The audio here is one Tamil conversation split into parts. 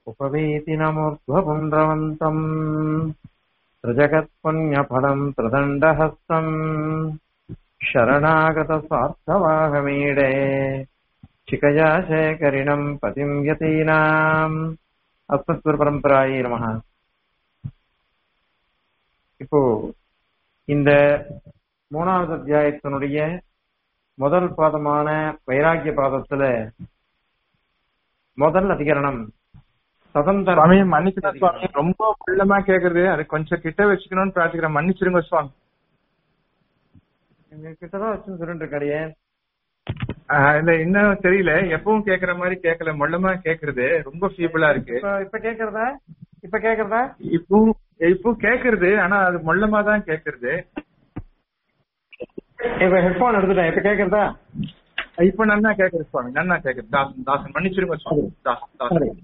उपवेति नमोर्ध्वपुण्ड्रवन्तम् त्रिजगत्पुण्यफलम् त्रिदण्डहस्तम् शरणागतस्वार्थवाहमीडे शिखया शेखरिणम् पतिम् यतीनाम् அஸ்மத்குரு நமஹ இப்போ இந்த மூணாவது அத்தியாயத்தினுடைய முதல் பாதமான வைராக்கிய பாதத்துல முதல் அதிகரணம் சுதந்திர சுவாமி மன்னிக்கணும் சுவாமி ரொம்ப உள்ளமா கேக்குறது அது கொஞ்சம் கிட்ட வச்சுக்கணும்னு பிரார்த்திக்கிறேன் மன்னிச்சிருங்க சுவாமி எங்க கிட்டதான் வச்சு சொல்லிட்டு இருக்காடியே ஆஹ் இல்ல இன்னும் தெரியல எப்பவும் கேக்குற மாதிரி கேட்கல மொள்ளமா கேக்குறது ரொம்ப ஃபீபிளா இருக்கு இப்ப இப்ப கேக்குறதா இப்ப கேக்குறதா இப்போ இப்போ கேக்குறது ஆனா அது மொள்ளமா தான் கேக்குறது இப்ப ஹெட்போன் எடுத்துட்டேன் இப்ப கேக்குறதா இப்ப நன்னா கேக்குது சுவாமி நன்னா கேக்குது தாசன் தாசன் மன்னிச்சிருங்க சுவாமி தாசன் தாசன்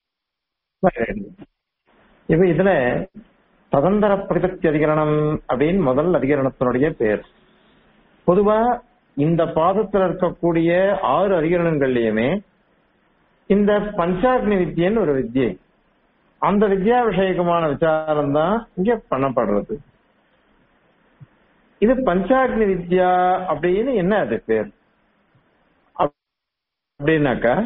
இப்ப இதுல சுதந்திர பிரதிபத்தி அதிகரணம் அப்படின்னு முதல் அதிகரணத்தினுடைய பேர் பொதுவா இந்த பாதத்துல இருக்கக்கூடிய ஆறு அதிகரணங்கள்லயுமே இந்த பஞ்சாக்னி வித்தியன்னு ஒரு வித்தியை அந்த வித்யா விஷயகமான விசாரம் தான் இங்க பண்ணப்படுறது இது பஞ்சாக்னி வித்யா அப்படின்னு என்ன அது பேர் அப்படின்னாக்கா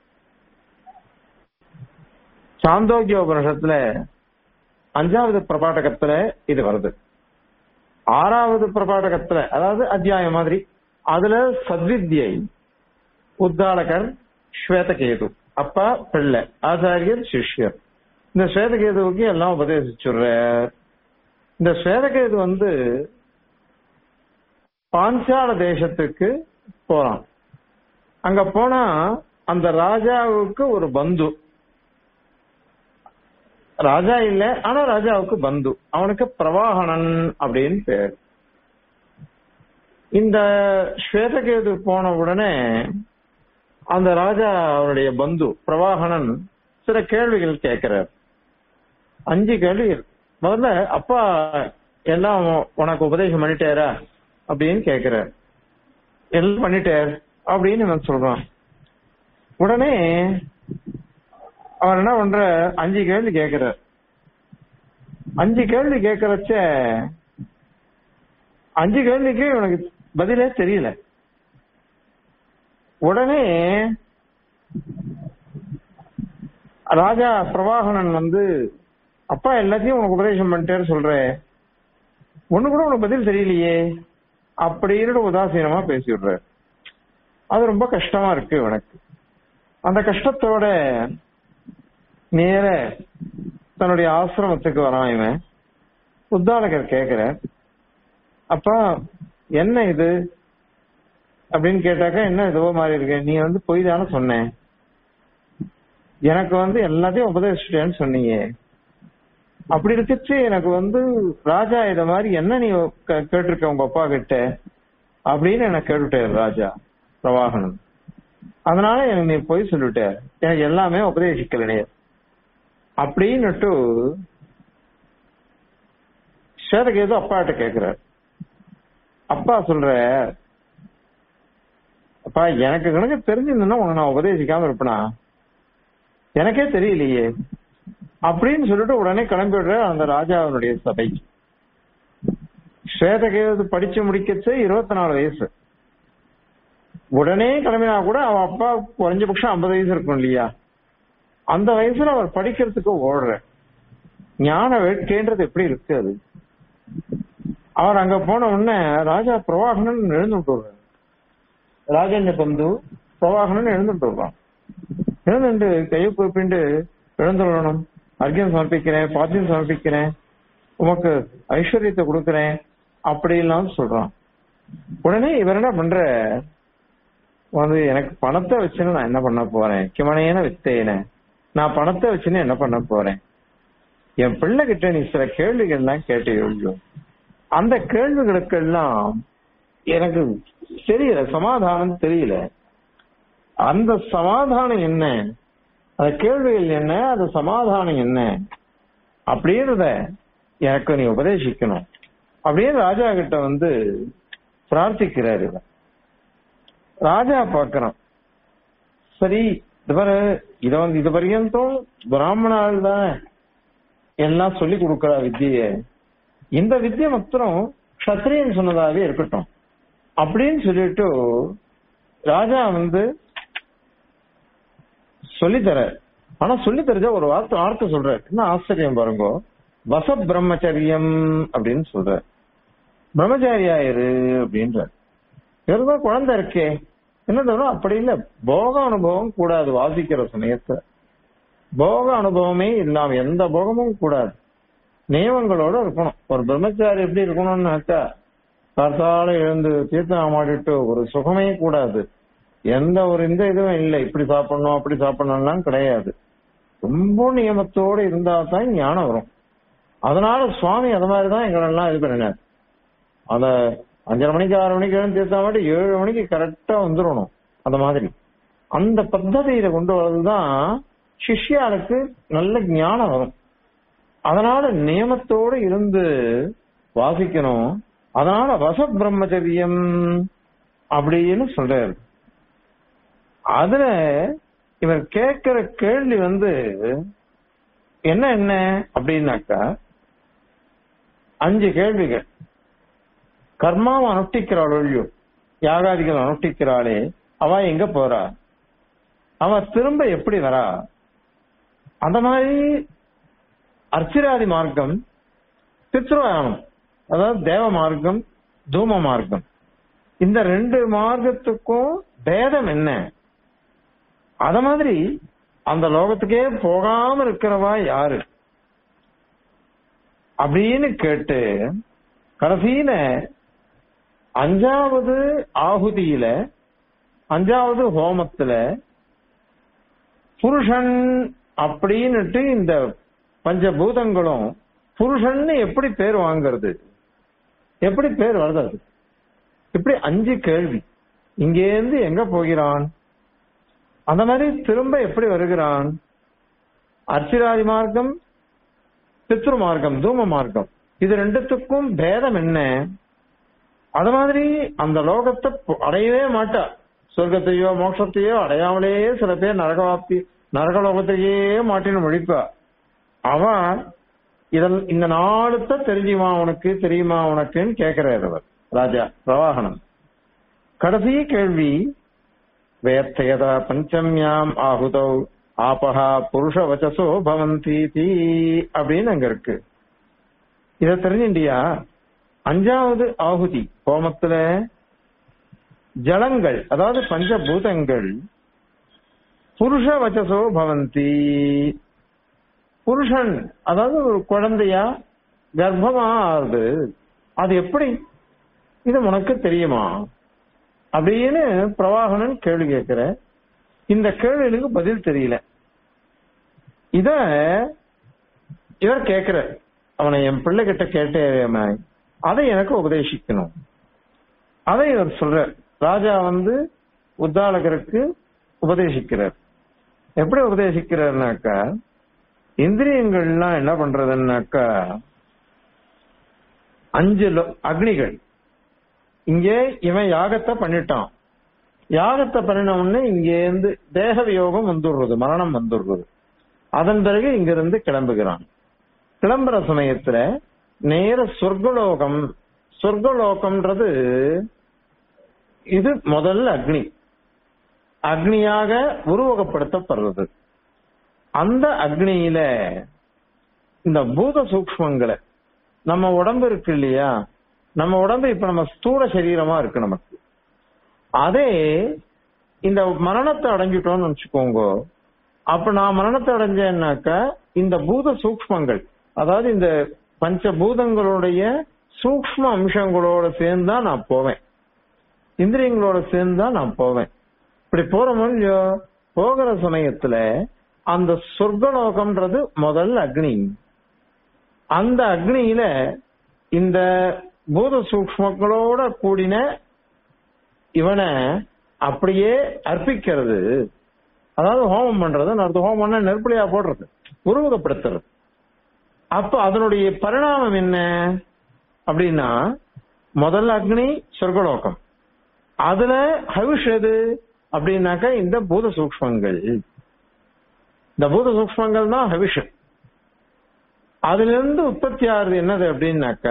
சாந்தோக்கிய உபனிஷத்துல அஞ்சாவது பிரபாடகத்துல இது வருது ஆறாவது பிரபாடகத்துல அதாவது அத்தியாயம் மாதிரி அதுல சத்வித்யை உத்தாளகர் ஸ்வேதகேது அப்பா பிள்ளை ஆச்சாரியர் சிஷ்யர் இந்த ஸ்வேதகேதுவுக்கு எல்லாம் உபதேசிச்சுடுற இந்த ஸ்வேதகேது வந்து பாஞ்சால தேசத்துக்கு போறான் அங்க போனா அந்த ராஜாவுக்கு ஒரு பந்து ராஜா இல்ல ஆனா ராஜாவுக்கு பந்து அவனுக்கு பிரவாகணன் அப்படின்னு பேர் இந்த ஸ்வேதகேது போன உடனே அந்த ராஜா அவருடைய பந்து பிரவாகணன் சில கேள்விகள் கேட்கிறார் அஞ்சு கேள்விகள் முதல்ல அப்பா எல்லாம் உனக்கு உபதேசம் பண்ணிட்டாரா அப்படின்னு கேட்கிறார் எல்லாம் பண்ணிட்டார் அப்படின்னு இவன் சொல்றான் உடனே அவர் என்ன பண்ற அஞ்சு கேள்வி கேட்கிறார் அஞ்சு கேள்வி கேட்கறச்ச அஞ்சு கேள்விக்கு இவனுக்கு பதிலே தெரியல உடனே ராஜா பிரவாகணன் வந்து அப்பா எல்லாத்தையும் உனக்கு உபதேசம் பண்ணிட்டேன்னு சொல்ற ஒண்ணு கூட உனக்கு பதில் தெரியலையே அப்படின்னு உதாசீனமா பேசி விடுற அது ரொம்ப கஷ்டமா இருக்கு உனக்கு அந்த கஷ்டத்தோட நேர தன்னுடைய ஆசிரமத்துக்கு வரான் இவன் உத்தாலகர் கேக்குற அப்பா என்ன இது அப்படின்னு கேட்டாக்கா என்ன இதுவோ மாதிரி இருக்கு நீ வந்து பொய் தானே சொன்ன எனக்கு வந்து எல்லாத்தையும் உபதேசிட்டேன்னு சொன்னீங்க அப்படி இருக்கச்சு எனக்கு வந்து ராஜா இத மாதிரி என்ன நீ கேட்டிருக்க உங்க அப்பா கிட்ட அப்படின்னு எனக்கு கேட்டுட்டாரு ராஜா பிரவாகனன் அதனால எனக்கு நீ பொய் சொல்லிட்ட எனக்கு எல்லாமே உபதேசிக்கலையே அப்படின்னுட்டு சேதகேது அப்பாட்ட கேக்குறாரு அப்பா சொல்ற அப்பா எனக்கு கணக்கு தெரிஞ்சிருந்தா உனக்கு நான் உபதேசிக்காம இருப்பனா எனக்கே தெரியலையே அப்படின்னு சொல்லிட்டு உடனே கிளம்பி விடுற அந்த ராஜாவினுடைய சபை ஸ்வேதகேது படிச்சு முடிக்கச்சு இருபத்தி நாலு வயசு உடனே கிளம்பினா கூட அவன் அப்பா குறைஞ்சபட்சம் ஐம்பது வயசு இருக்கும் இல்லையா அந்த வயசுல அவர் படிக்கிறதுக்கு ஓடுற ஞான வேட்கைன்றது எப்படி இருக்கு அது அவர் அங்க போன உடனே ராஜா பிரவாகனன் எழுந்துட்டு வருவார் ராஜன்ய பந்து பிரவாகனன் எழுந்துட்டு வருவான் எழுந்துட்டு கையை குறிப்பிட்டு எழுந்துள்ளணும் அர்க்கியம் சமர்ப்பிக்கிறேன் பாத்தியம் சமர்ப்பிக்கிறேன் உமக்கு ஐஸ்வர்யத்தை கொடுக்கறேன் அப்படிலாம் சொல்றான் உடனே இவர் என்ன பண்ற வந்து எனக்கு பணத்தை வச்சுன்னு நான் என்ன பண்ண போறேன் கிமனையன வித்தேன நான் பணத்தை வச்சுன்னு என்ன பண்ண போறேன் என் பிள்ளை கிட்ட நீ சில கேள்விகள் எல்லாம் கேட்டு எழுதும் அந்த கேள்விகளுக்கெல்லாம் எனக்கு தெரியல சமாதானம் தெரியல அந்த சமாதானம் என்ன அந்த கேள்விகள் என்ன அந்த சமாதானம் என்ன அப்படின்றத எனக்கு நீ உபதேசிக்கணும் அப்படின்னு ராஜா கிட்ட வந்து பிரார்த்திக்கிறார் இவர் ராஜா பார்க்கறான் சரி இது பாரு இத வந்து இது பர்யந்தம் பிராமணால் தான் எல்லாம் சொல்லி கொடுக்கறா வித்திய இந்த வித்தியை மாத்திரம் க்ஷத்ரியன் சொன்னதாவே இருக்கட்டும் அப்படின்னு சொல்லிட்டு ராஜா வந்து சொல்லித்தர ஆனா சொல்லி தரத ஒரு வார்த்தை வார்த்தை சொல்ற என்ன ஆச்சரியம் பாருங்க வச பிரம்மச்சரியம் அப்படின்னு சொல்ற பிரம்மச்சாரியா இரு அப்படின்ற இவருதான் குழந்தை இருக்கே என்ன தோணும் அப்படி இல்ல போக அனுபவம் கூடாது வாசிக்கிற சமயத்துல போக அனுபவமே இல்லாம எந்த போகமும் கூடாது நியமங்களோட இருக்கணும் ஒரு பிரம்மச்சாரி எப்படி இருக்கணும்னாக்கா காத்தால எழுந்து தீர்த்தம் ஆடிட்டு ஒரு சுகமே கூடாது எந்த ஒரு இந்த இதுவும் இல்லை இப்படி சாப்பிடணும் அப்படி சாப்பிடணும்லாம் கிடையாது ரொம்ப நியமத்தோட இருந்தா தான் ஞானம் வரும் அதனால சுவாமி அது மாதிரிதான் எங்களெல்லாம் இது பண்ணினார் அத அஞ்சரை மணிக்கு ஆறு மணிக்கு எழுந்து தீர்த்தம் ஆடி ஏழு மணிக்கு கரெக்டா வந்துடணும் அந்த மாதிரி அந்த பத்ததியில கொண்டு வரதுதான் சிஷ்யாளுக்கு நல்ல ஞானம் வரும் அதனால நியமத்தோடு இருந்து வாசிக்கணும் அதனால வச பிரம்மச்சரியம் அப்படின்னு சொல்றாரு அதுல இவர் கேட்கிற கேள்வி வந்து என்ன என்ன அப்படின்னாக்கா அஞ்சு கேள்விகள் கர்மாவை அனுஷ்டிக்கிறாள் ஒழியோ யாகாதிகள் அனுஷ்டிக்கிறாளே அவ எங்க போறா அவ திரும்ப எப்படி வரா அந்த மாதிரி அர்ச்சிராதி மார்க்கம் பித்ருவானம் அதாவது தேவ மார்க்கம் தூம மார்க்கம் இந்த ரெண்டு மார்க்கத்துக்கும் பேதம் என்ன அத மாதிரி அந்த லோகத்துக்கே போகாம இருக்கிறவா யாரு அப்படின்னு கேட்டு கடைசியில அஞ்சாவது ஆகுதியில அஞ்சாவது ஹோமத்துல புருஷன் அப்படின்னுட்டு இந்த பஞ்சபூதங்களும் புருஷன்னு எப்படி பேர் வாங்குறது எப்படி பேர் வருது அது இப்படி அஞ்சு கேள்வி இங்கேருந்து எங்க போகிறான் அந்த மாதிரி திரும்ப எப்படி வருகிறான் அர்ச்சிராதி மார்க்கம் பித்ரு மார்க்கம் தூம மார்க்கம் இது ரெண்டுத்துக்கும் பேதம் என்ன அது மாதிரி அந்த லோகத்தை பொ- அடையவே மாட்டா சொர்க்கத்தையோ மோட்சத்தையோ அடையாமலேயே சில பேர் நரகவாப்தி நரகலோகத்தையே மாட்டின்னு முழிப்பா அவன் இதன் இந்த நாளுத்த தெரியுமா உனக்கு தெரியுமா உனக்குன்னு கேட்கிறார் அவர் ராஜா பிரவாகணம் கடைசி கேள்வி வேர்த்தயதா பஞ்சம்யாம் ஆகுதௌ ஆபஹா புருஷ வச்சசோ பவந்தி தீ அப்படின்னு அங்க இருக்கு இத தெரிஞ்சுண்டியா அஞ்சாவது ஆகுதி ஹோமத்துல ஜலங்கள் அதாவது பஞ்சபூதங்கள் புருஷ வச்சசோ பவந்தி புருஷன் அதாவது ஒரு குழந்தையா கர்ப்பமா ஆகுது அது எப்படி இது உனக்கு தெரியுமா அப்படின்னு பிரவாகனன் கேள்வி கேட்கிற இந்த கேள்விகளுக்கு பதில் தெரியல இத இவர் கேட்கிற அவனை என் பிள்ளை கிட்ட கேட்டேன் அதை எனக்கு உபதேசிக்கணும் அதை இவர் சொல்ற ராஜா வந்து உத்தாலகருக்கு உபதேசிக்கிறார் எப்படி உபதேசிக்கிறார்னாக்கா இந்திரியங்கள்லாம் என்ன பண்றதுன்னாக்கா அஞ்சு லோ- அக்னிகள் இங்கே இவன் யாகத்தை பண்ணிட்டான் யாகத்தை பண்ணின உடனே இங்க இருந்து தேக வியோகம் வந்துடுறது மரணம் வந்துடுறது அதன் பிறகு இங்கிருந்து கிளம்புகிறான் கிளம்புற சமயத்துல நேர சொர்க்கலோகம் சொர்க்கலோகம்ன்றது இது முதல்ல அக்னி அக்னியாக உருவகப்படுத்தப்படுறது அந்த அக்னியில இந்த பூத சூக்ஷ்மங்களை நம்ம உடம்பு இருக்கு இல்லையா நம்ம உடம்பு இப்ப நம்ம ஸ்தூல சரீரமா இருக்கு நமக்கு அதே இந்த மரணத்தை அடைஞ்சிட்டோம்னு வச்சுக்கோங்க அப்ப நான் மரணத்தை அடைஞ்சேன்னாக்கா இந்த பூத சூக்ஷ்மங்கள் அதாவது இந்த பஞ்சபூதங்களுடைய சூக்ஷ்ம அம்சங்களோட சேர்ந்து தான் நான் போவேன் இந்திரியங்களோட சேர்ந்து தான் நான் போவேன் இப்படி போற இல்லையோ போகிற சமயத்துல அந்த சொர்க்கலோகம்ன்றது முதல் அக்னி அந்த அக்னியில இந்த பூத சூக்ஷ்மங்களோட கூடின இவனை அப்படியே அர்ப்பிக்கிறது அதாவது ஹோமம் பண்றது அடுத்த ஹோமம்னா நெருப்பலியா போடுறது உருவகப்படுத்துறது அப்ப அதனுடைய பரிணாமம் என்ன அப்படின்னா முதல் அக்னி சொர்க்கலோகம் அதுல ஹவிஷ் எது அப்படின்னாக்கா இந்த பூத சூக்ஷ்மங்கள் இந்த பூத சூக்மங்கள் தான் ஹவிஷ் அதுல இருந்து உற்பத்தி ஆகுறது என்னது அப்படின்னாக்க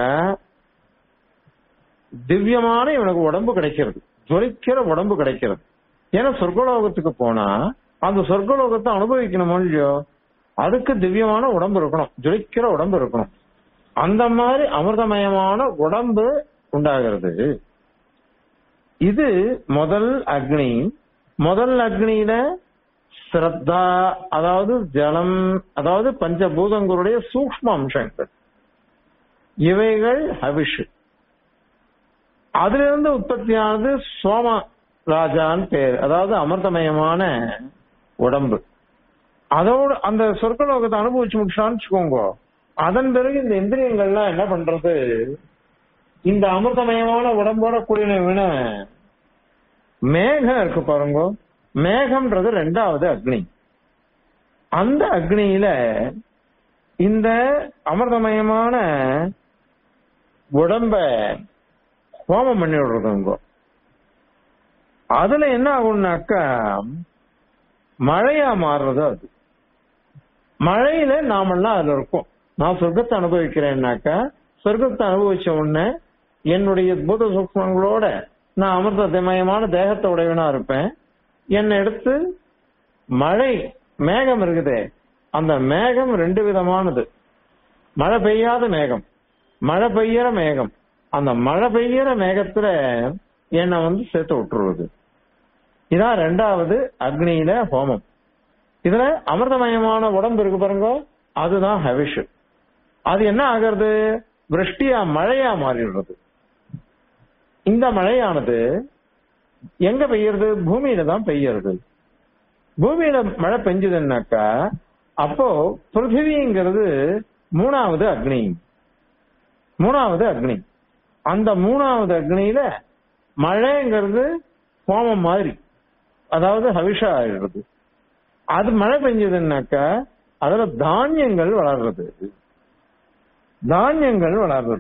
திவ்யமான இவனுக்கு உடம்பு கிடைக்கிறது ஜொலிக்கிற உடம்பு கிடைக்கிறது ஏன்னா சொர்க்கலோகத்துக்கு போனா அந்த சொர்க்கலோகத்தை அனுபவிக்கணும் இல்லையோ அதுக்கு திவ்யமான உடம்பு இருக்கணும் ஜொலிக்கிற உடம்பு இருக்கணும் அந்த மாதிரி அமிர்தமயமான உடம்பு உண்டாகிறது இது முதல் அக்னி முதல் அக்னியில ஸ்ரத்தா அதாவது ஜலம் அதாவது பஞ்சபூதங்களுடைய சூக்ம அம்சங்கள் இவைகள் ஹவிஷ் அதிலிருந்து உற்பத்தியானது சோம ராஜான்னு பேர் அதாவது அமிர்தமயமான உடம்பு அதோட அந்த சொர்க்கலோகத்தை அனுபவிச்சு முடிச்சான்னு வச்சுக்கோங்க அதன் பிறகு இந்த இந்திரியங்கள்லாம் என்ன பண்றது இந்த அமிர்தமயமான உடம்போட கூடின மேகம் இருக்கு பாருங்க மேகம்ன்றது ரெண்டாவது அக்னி அந்த அக்னியில இந்த அமிர்தமயமான உடம்ப ஹோமம் பண்ணி விடுறதுங்க அதுல என்ன ஆகும்னாக்கா மழையா மாறுறது அது மழையில நாமெல்லாம் அதுல இருக்கோம் நான் சொர்க்கத்தை அனுபவிக்கிறேன்னாக்கா சொர்க்கத்தை அனுபவிச்ச உடனே என்னுடைய பூத சூக்மங்களோட நான் அமிர்தமயமான தேகத்தை உடையவனா இருப்பேன் என்னை எடுத்து மழை மேகம் இருக்குதே அந்த மேகம் ரெண்டு விதமானது மழை பெய்யாத மேகம் மழை பெய்யற மேகம் அந்த மழை பெய்யற மேகத்துல என்னை வந்து சேர்த்து விட்டுருவது இதான் ரெண்டாவது அக்னியில ஹோமம் இதுல அமிர்தமயமான உடம்பு இருக்கு பாருங்க அதுதான் ஹவிஷ் அது என்ன ஆகிறது விருஷ்டியா மழையா மாறிடுறது இந்த மழையானது எங்க பெய்யறது பூமியில தான் பெய்யறது பூமியில மழை பெஞ்சதுன்னாக்கா அப்போ பிருத்திவிங்கிறது மூணாவது அக்னி மூணாவது அக்னி அந்த மூணாவது அக்னியில மழைங்கிறது ஹோமம் மாதிரி அதாவது ஹவிஷா ஆயிடுறது அது மழை பெஞ்சதுன்னாக்கா அதுல தானியங்கள் வளர்றது தானியங்கள் வளர்றது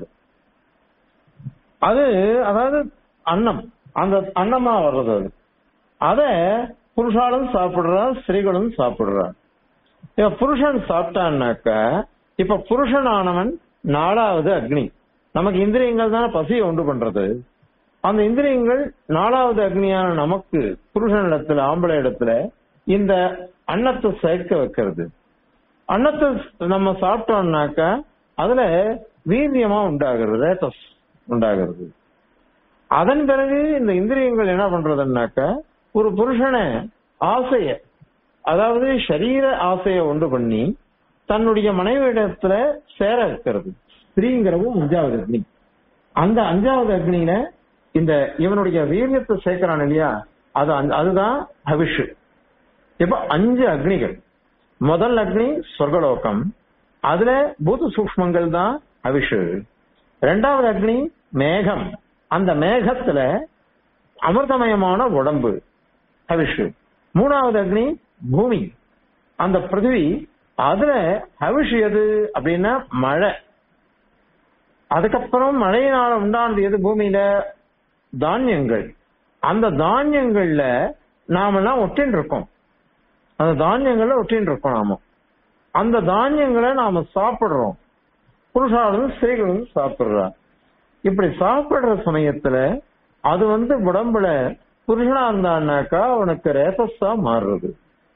அது அதாவது அன்னம் அந்த அன்னமா வர்றது அது அத புருஷாலும் சாப்பிடுறா ஸ்திரீகளும் சாப்பிடுறா இப்ப புருஷன் சாப்பிட்டான்னாக்கா இப்ப புருஷனானவன் நாலாவது அக்னி நமக்கு இந்திரியங்கள் தானே பசியை உண்டு பண்றது அந்த இந்திரியங்கள் நாலாவது அக்னியான நமக்கு புருஷனிடத்துல ஆம்பளை இடத்துல இந்த அன்னத்தை சேர்க்க வைக்கிறது அன்னத்தை நம்ம சாப்பிட்டோம்னாக்கா அதுல வீரியமா உண்டாகிறது ரேட்டஸ் உண்டாகிறது அதன் பிறகு இந்த இந்திரியங்கள் என்ன பண்றதுன்னாக்கா ஒரு புருஷனை ஆசைய அதாவது சரீர ஆசைய உண்டு பண்ணி தன்னுடைய மனைவியிடத்துல சேர வைக்கிறது ஸ்திரீங்கிறவும் அஞ்சாவது அக்னி அந்த அஞ்சாவது அக்னியில இந்த இவனுடைய வீரியத்தை சேர்க்கிறான் இல்லையா அது அதுதான் ஹவிஷு இப்ப அஞ்சு அக்னிகள் முதல் அக்னி சொர்க்கலோகம் அதுல பூத சூக்மங்கள் தான் ஹவிஷு ரெண்டாவது அக்னி மேகம் அந்த மேகத்துல அமிர்தமயமான உடம்பு ஹவிஷு மூணாவது அக்னி பூமி அந்த பிருத்திவி அதுல ஹவிஷ் எது அப்படின்னா மழை அதுக்கப்புறம் மழையினால உண்டானது எது பூமியில தானியங்கள் அந்த தானியங்கள்ல நாமெல்லாம் ஒட்டின் இருக்கோம் அந்த தானியங்கள்ல ஒட்டின் இருக்கோம் நாம அந்த தானியங்களை நாம சாப்பிடுறோம் புருஷாலும் ஸ்திரீகளும் சாப்பிடுறா இப்படி சாப்பிடுற சமயத்துல அது வந்து உடம்புல புருஷனா இருந்தான்னாக்கா அவனுக்கு ரேசஸா மாறுறது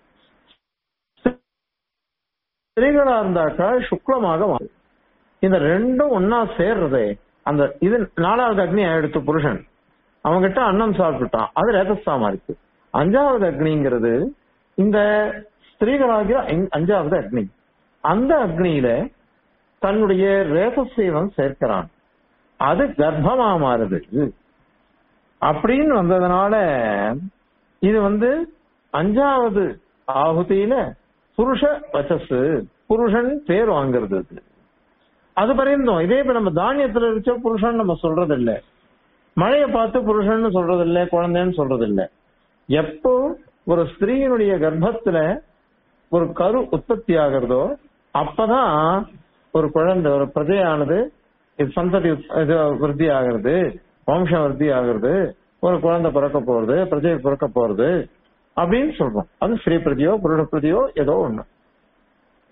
ஸ்திரீகளா இருந்தாக்கா சுக்லமாக மாறுது இந்த ரெண்டும் ஒன்னா சேர்றதே அந்த இது நாலாவது அக்னி எடுத்து புருஷன் அவன்கிட்ட அன்னம் சாப்பிட்டுட்டான் அது ரேதஸ்தா மாறிச்சு அஞ்சாவது அக்னிங்கிறது இந்த ஸ்திரீகளாகிய அஞ்சாவது அக்னி அந்த அக்னியில தன்னுடைய ரேதசேவம் சேர்க்கிறான் அது கர்ப்பமா மாறுது அப்படின்னு வந்ததுனால இது வந்து அஞ்சாவது ஆகுதியில புருஷ வச்சஸ் புருஷன் பேர் வாங்குறது அது அது பரிந்தோம் இதே இப்ப நம்ம தானியத்துல இருக்க புருஷன் நம்ம சொல்றது இல்ல மழைய பார்த்து புருஷன் சொல்றது இல்ல குழந்தைன்னு சொல்றது இல்ல எப்போ ஒரு ஸ்திரீயினுடைய கர்ப்பத்துல ஒரு கரு உற்பத்தி ஆகிறதோ அப்பதான் ஒரு குழந்தை ஒரு பிரஜையானது இது சந்ததி இது விருத்தி ஆகிறது வம்சம் விருத்தி ஆகிறது ஒரு குழந்தை பிறக்க போறது பிரஜை பிறக்க போறது அப்படின்னு சொல்றோம் அது ஸ்ரீ பிரதியோ புருஷ பிரதியோ ஏதோ ஒண்ணு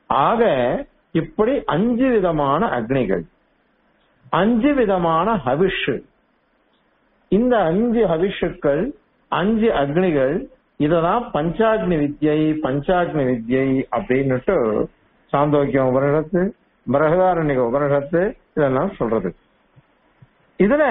ஆக இப்படி அஞ்சு விதமான அக்னிகள் அஞ்சு விதமான ஹவிஷு இந்த அஞ்சு ஹவிஷுக்கள் அஞ்சு அக்னிகள் இததான் பஞ்சாக்னி வித்யை பஞ்சாக்னி வித்யை அப்படின்னுட்டு சாந்தோக்கியம் உபனிஷத்து பிரகதாரண்ய உபனிஷத்து இதெல்லாம் சொல்றது இதுல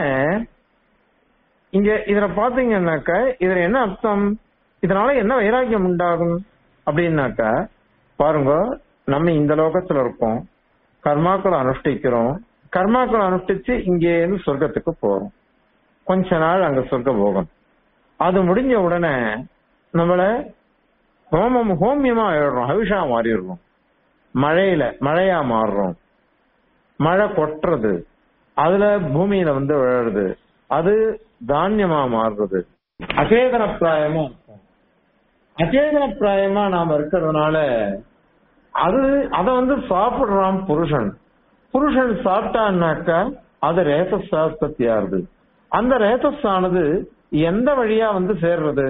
இங்க இதுல பாத்தீங்கன்னாக்க இதுல என்ன அர்த்தம் இதனால என்ன வைராக்கியம் உண்டாகும் அப்படின்னாக்க பாருங்க நம்ம இந்த லோகத்துல இருக்கோம் கர்மாக்களை அனுஷ்டிக்கிறோம் கர்மாக்களை அனுஷ்டிச்சு இங்கே இருந்து சொர்க்கத்துக்கு போறோம் கொஞ்ச நாள் அங்க சொர்க்க போகும் அது முடிஞ்ச உடனே நம்மள ஹோமம் ஹோமியமா ஆயிடுறோம் ஹவிஷா மாறிடுறோம் மழையில மழையா மாறுறோம் மழை கொட்டுறது அதுல பூமியில வந்து விழுறது அது தானியமா மாறுறது அச்சேதன பிராயமா இருக்கும் அச்சேதன பிராயமா நாம இருக்கிறதுனால அது அத வந்து சாப்பிடுறான் புருஷன் புருஷன் சாப்பிட்டான்னாக்கா அது ரேசஸ் உற்பத்தி ஆறுது அந்த ரேசஸ் ஆனது எந்த வழியா வந்து சேர்றது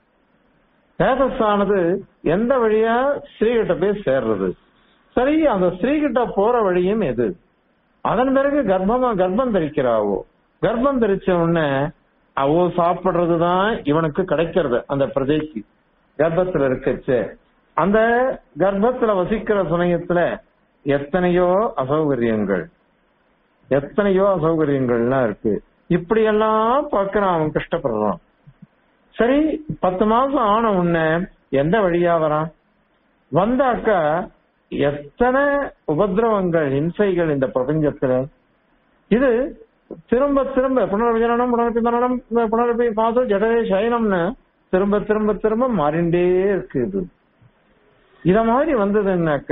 ரேசஸ் ஆனது எந்த வழியா ஸ்ரீகிட்ட போய் சேர்றது சரி அந்த ஸ்ரீகிட்ட போற வழியும் எது அதன் பிறகு கர்ப்பமா கர்ப்பம் தரிக்கிறாவோ கர்ப்பம் தரிச்ச உடனே அவோ சாப்பிடுறதுதான் இவனுக்கு கிடைக்கிறது அந்த பிரஜைக்கு கர்ப்பத்துல இருக்கச்சு அந்த கர்ப்பத்துல வசிக்கிற சமயத்துல எத்தனையோ அசௌகரியங்கள் எத்தனையோ அசௌகரியங்கள்லாம் இருக்கு இப்படி எல்லாம் பார்க்கறான் அவன் கஷ்டப்படுறான் சரி பத்து மாசம் ஆன உடனே எந்த வழியா வரான் வந்தாக்கா எத்தனை உபதிரவங்கள் இம்சைகள் இந்த பிரபஞ்சத்துல இது திரும்ப திரும்ப புனர்விஜனனம் புனரப்பி மரணம் புனரப்பி மாதம் ஜடவே சயனம்னு திரும்ப திரும்ப திரும்ப மாறிண்டே இருக்கு இது இத மாதிரி வந்ததுன்னாக்க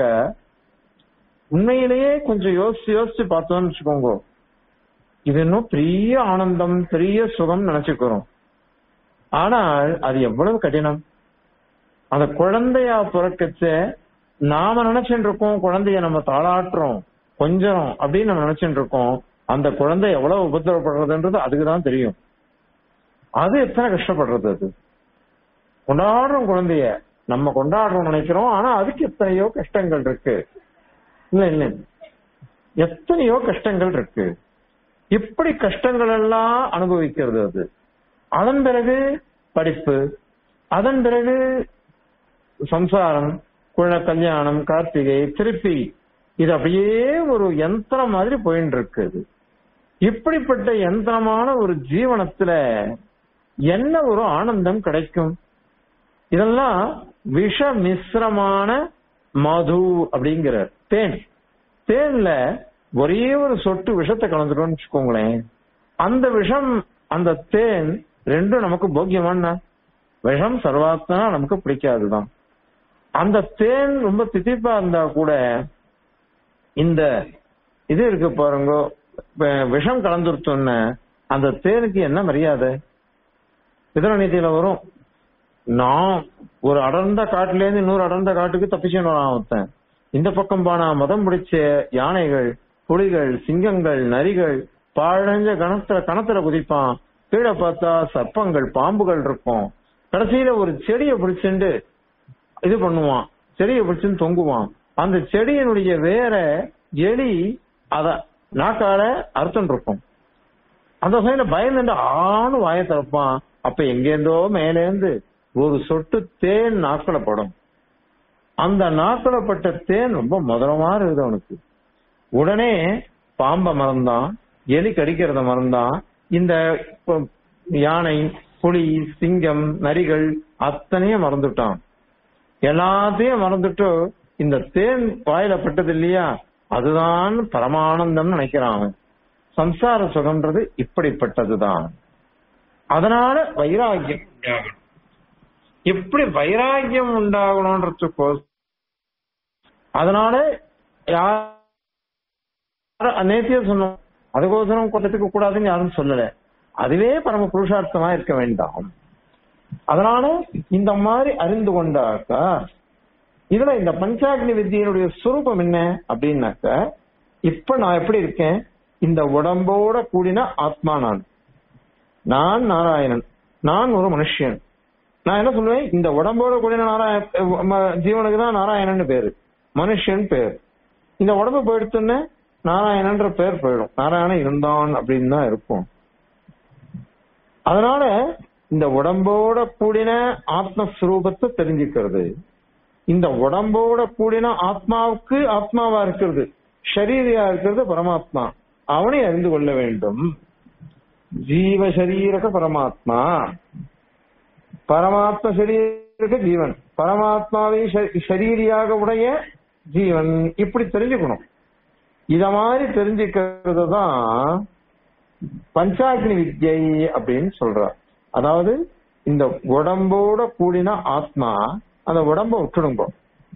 உண்மையிலேயே கொஞ்சம் யோசிச்சு யோசிச்சு பார்த்தோம்னு வச்சுக்கோங்க இது இன்னும் பெரிய ஆனந்தம் பெரிய சுகம் நினைச்சுக்கிறோம் ஆனால் அது எவ்வளவு கடினம் அந்த குழந்தையா பிறக்கச்ச நாம நினைச்சுட்டு இருக்கோம் குழந்தைய நம்ம தாளாட்டுறோம் கொஞ்சம் அப்படின்னு நம்ம நினைச்சுட்டு இருக்கோம் அந்த குழந்தை எவ்வளவு உபத்திரப்படுறதுன்றது அதுக்குதான் தெரியும் அது எத்தனை கஷ்டப்படுறது அது கொண்டாடுறோம் குழந்தைய நம்ம கொண்டாடுறோம் நினைக்கிறோம் ஆனா அதுக்கு எத்தனையோ கஷ்டங்கள் இருக்கு இல்ல இல்ல எத்தனையோ கஷ்டங்கள் இருக்கு இப்படி கஷ்டங்கள் எல்லாம் அனுபவிக்கிறது அது அதன் பிறகு படிப்பு அதன் பிறகு சம்சாரம் குழ கல்யாணம் கார்த்திகை திருப்பி இது அப்படியே ஒரு யந்திரம் மாதிரி போயின்னு இருக்குது இப்படிப்பட்ட யந்திரமான ஒரு ஜீவனத்துல என்ன ஒரு ஆனந்தம் கிடைக்கும் இதெல்லாம் விஷ மிஸ்ரமான மது அப்படிங்கிற தேன் தேன்ல ஒரே ஒரு சொட்டு விஷத்தை கலந்துட்டோம்னு வச்சுக்கோங்களேன் அந்த விஷம் அந்த தேன் ரெண்டும் நமக்கு போக்கியமான விஷம் சர்வாத்மனா நமக்கு பிடிக்காதுதான் அந்த தேன் ரொம்ப தித்திப்பா இருந்தா கூட இந்த இது இருக்கு பாருங்க வ- விஷம் கலந்துருத்தோன்னு அந்த தேனுக்கு என்ன மரியாதை இதரநீதியில வரும் நான் ஒரு அடர்ந்த காட்டுல இருந்து இன்னொரு அடர்ந்த காட்டுக்கு தப்பிச்சுன்னு வரான் ஒருத்தன் இந்த பக்கம் போனா மதம் பிடிச்ச யானைகள் புலிகள் சிங்கங்கள் நரிகள் பாழஞ்ச கணத்துல கணத்துல குதிப்பான் கீழே பார்த்தா சர்ப்பங்கள் பாம்புகள் இருக்கும் கடைசியில ஒரு செடியை பிடிச்சுண்டு இது பண்ணுவான் செடியை பிடிச்சுன்னு தொங்குவான் அந்த செடியினுடைய வேற எலி அத நாக்கால அறுத்துன்னு இருக்கும் அந்த சமயத்துல பயந்துட்டு ஆணு வாய திறப்பான் அப்ப எங்கேருந்தோ மேலேந்து ஒரு சொட்டு தேன் நாக்குல படும் அந்த நாக்குல பட்ட தேன் ரொம்ப மதுரமா இருக்குது அவனுக்கு உடனே பாம்ப மறந்தான் எலி கடிக்கிறத மறந்தான் இந்த இப்ப யானை புலி சிங்கம் நரிகள் அத்தனையும் மறந்துட்டான் எல்லாத்தையும் மறந்துட்டு இந்த தேன் வாயில பட்டது இல்லையா அதுதான் பரமானந்தம் நினைக்கிறான் அவன் சம்சார சுகம்ன்றது இப்படிப்பட்டதுதான் அதனால வைராகியம் உண்டாகணும் எப்படி வைராகியம் உண்டாகணும்ன்றதுக்கோ அதனால யார் நேத்திய சொன்னோம் அதுக்கோசரம் கொட்டத்துக்கு கூடாதுன்னு யாரும் சொல்லல அதுவே பரம புருஷார்த்தமா இருக்க வேண்டாம் அதனால இந்த மாதிரி அறிந்து கொண்டாக்கா இதுல இந்த பஞ்சாக்னி வித்தியினுடைய சுரூபம் என்ன அப்படின்னாக்க இப்ப நான் எப்படி இருக்கேன் இந்த உடம்போட கூடின ஆத்மா நான் நான் நாராயணன் நான் ஒரு மனுஷன் நான் என்ன சொல்லுவேன் இந்த உடம்போட கூடின நாராயண ம- ஜீவனுக்கு தான் நாராயணன் பேரு மனுஷன் பேர் இந்த உடம்பு போயிடுத்துன்னு நாராயணன்ற பேர் போயிடும் நாராயணன் இருந்தான் அப்படின்னு தான் இருக்கும் அதனால இந்த உடம்போட கூடின ஆத்மஸ்வரூபத்தை தெரிஞ்சுக்கிறது இந்த உடம்போட கூடின ஆத்மாவுக்கு ஆத்மாவா இருக்கிறது ஷரீரியா இருக்கிறது பரமாத்மா அவனை அறிந்து கொள்ள வேண்டும் ஜீவ சரீரக பரமாத்மா பரமாத்ம சரீரக ஜீவன் பரமாத்மாவை ஷரீரியாக உடைய ஜீவன் இப்படி தெரிஞ்சுக்கணும் இத மாதிரி தெரிஞ்சுக்கிறது தான் பஞ்சாக்னி வித்யை அப்படின்னு சொல்றார் அதாவது இந்த உடம்போட கூடின ஆத்மா அந்த உடம்ப விட்டுடுங்க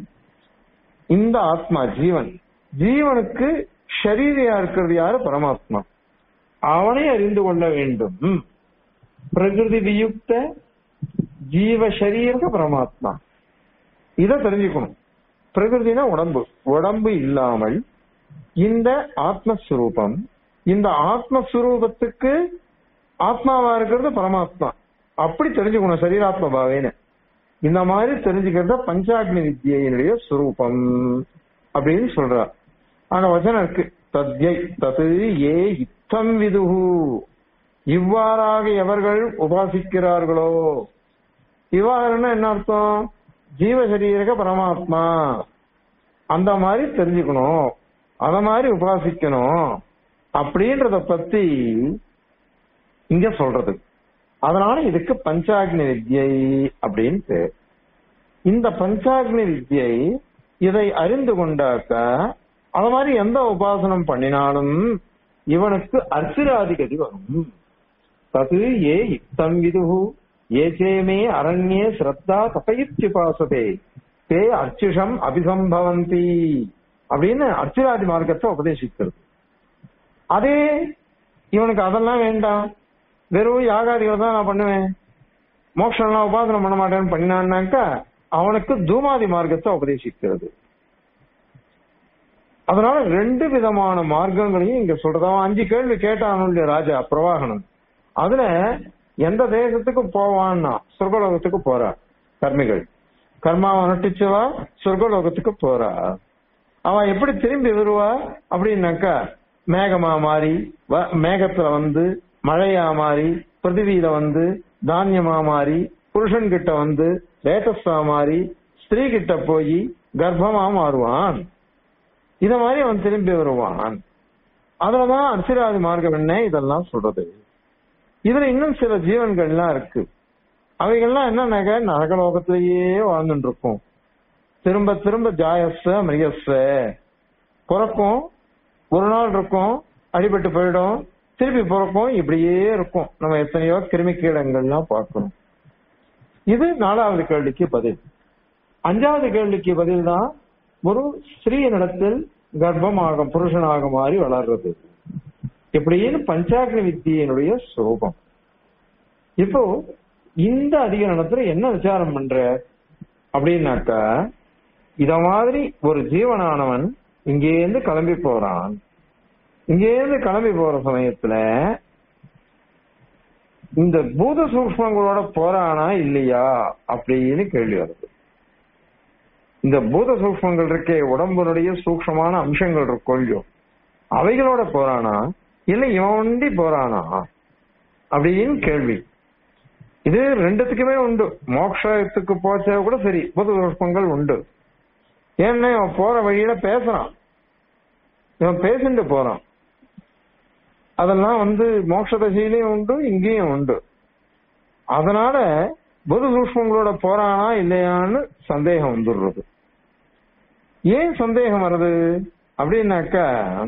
இந்த ஆத்மா ஜீவன் ஜீவனுக்கு ஷரீரியா இருக்கிறது யாரு பரமாத்மா அவனை அறிந்து கொள்ள வேண்டும் பிரகிருதி வியுக்த ஜீவ சரீரக பரமாத்மா இத தெரிஞ்சுக்கணும் பிரகிருதினா உடம்பு உடம்பு இல்லாமல் இந்த ஆத்மஸ்வரூபம் இந்த ஆத்மஸ்வரூபத்துக்கு ஆத்மாவா இருக்கிறது பரமாத்மா அப்படி தெரிஞ்சுக்கணும் சரீராத்ம பாவேன்னு இந்த மாதிரி தெரிஞ்சுக்கிறத பஞ்சாக்னி வித்யினுடைய சுரூபம் அப்படின்னு சொல்றார் ஆனா வசனம் இருக்கு தத்யை தது ஏ இத்தம் விதுகு இவ்வாறாக எவர்கள் உபாசிக்கிறார்களோ இவ்வாறுன்னா என்ன அர்த்தம் ஜீவசரீரக பரமாத்மா அந்த மாதிரி தெரிஞ்சுக்கணும் அத மாதிரி உபாசிக்கணும் அப்படின்றத பத்தி இங்க சொல்றது அதனால இதுக்கு பஞ்சாக்னி வித்யை அப்படின்னு பேர் இந்த பஞ்சாக்னி வித்யை இதை அறிந்து கொண்டாக்க அது மாதிரி எந்த உபாசனம் பண்ணினாலும் இவனுக்கு அர்ச்சிராதிகதி வரும் தது ஏ இத்தம் விதுகு ஏச்சேமே அரண்யே ஸ்ரத்தா தபயித்யுபாசதே தே அர்ச்சுஷம் அபிசம்பவந்தி அப்படின்னு அர்ச்சிராதி மார்க்கத்தை உபதேசிக்கிறது அதே இவனுக்கு அதெல்லாம் வேண்டாம் வெறும் யாகாதிகளை தான் நான் பண்ணுவேன் மோட்சம்லாம் உபாசனம் பண்ண மாட்டேன்னு பண்ணினான்னாக்கா அவனுக்கு தூமாதி மார்க்கத்தை உபதேசிக்கிறது அதனால ரெண்டு விதமான மார்க்கங்களையும் இங்க சொல்றது அவன் அஞ்சு கேள்வி கேட்டான் ராஜா பிரவாகனன் அதுல எந்த தேசத்துக்கு போவான்னா சொர்க்கலோகத்துக்கு போறா கர்மிகள் கர்மாவை அனுட்டிச்சவா சொர்க்கலோகத்துக்கு போறா அவன் எப்படி திரும்பி வருவா அப்படின்னாக்கா மேகமா மாறி மேகத்துல வந்து மழையா மாறி பிருத்திவியில வந்து தானியமா மாறி புருஷன் கிட்ட வந்து லேட்டஸ்டா மாறி ஸ்திரீ கிட்ட போய் கர்ப்பமா மாறுவான் இத மாதிரி அவன் திரும்பி வருவான் அதுலதான் அர்ச்சிராதி மார்க்கம் என்ன இதெல்லாம் சொல்றது இதுல இன்னும் சில ஜீவன்கள்லாம் இருக்கு அவைகள்லாம் என்னன்னாக்க நரகலோகத்திலேயே வாழ்ந்துட்டு இருக்கும் திரும்ப திரும்ப ஜாயஸ்வ மிருகஸ்வ பிறக்கும் ஒரு நாள் இருக்கும் அடிபட்டு போயிடும் திருப்பி பிறக்கும் இப்படியே இருக்கும் நம்ம எத்தனையோ கிருமி கீடங்கள்லாம் பார்க்கணும் இது நாலாவது கேள்விக்கு பதில் அஞ்சாவது கேள்விக்கு பதில் தான் ஒரு ஸ்திரீனிடத்தில் கர்ப்பமாக புருஷனாக மாறி வளர்றது இப்படின்னு பஞ்சாக்னி வித்தியினுடைய சுரூபம் இப்போ இந்த அதிகரணத்துல என்ன விசாரம் பண்ற அப்படின்னாக்கா இத மாதிரி ஒரு ஜீவனானவன் இங்கேருந்து கிளம்பி போறான் இங்கேருந்து கிளம்பி போற சமயத்துல இந்த பூத சூக்மங்களோட போறானா இல்லையா அப்படின்னு கேள்வி வருது இந்த பூத சூக்மங்கள் இருக்கே உடம்புனுடைய சூக்ஷமான அம்சங்கள் இருக்கும் இல்லையோ அவைகளோட போறானா இல்ல இவன் ஒண்டி போறானா அப்படின்னு கேள்வி இது ரெண்டுத்துக்குமே உண்டு மோட்சத்துக்கு போச்சா கூட சரி பூத சூக்மங்கள் உண்டு ஏன்னா இவன் போற வழியில பேசுறான் இவன் பேசிட்டு போறான் அதெல்லாம் வந்து மோட்ச தசையிலையும் உண்டு இங்கேயும் உண்டு அதனால புது சூஷ்மங்களோட போறானா இல்லையான்னு சந்தேகம் வந்துடுறது ஏன் சந்தேகம் வருது அப்படின்னாக்கா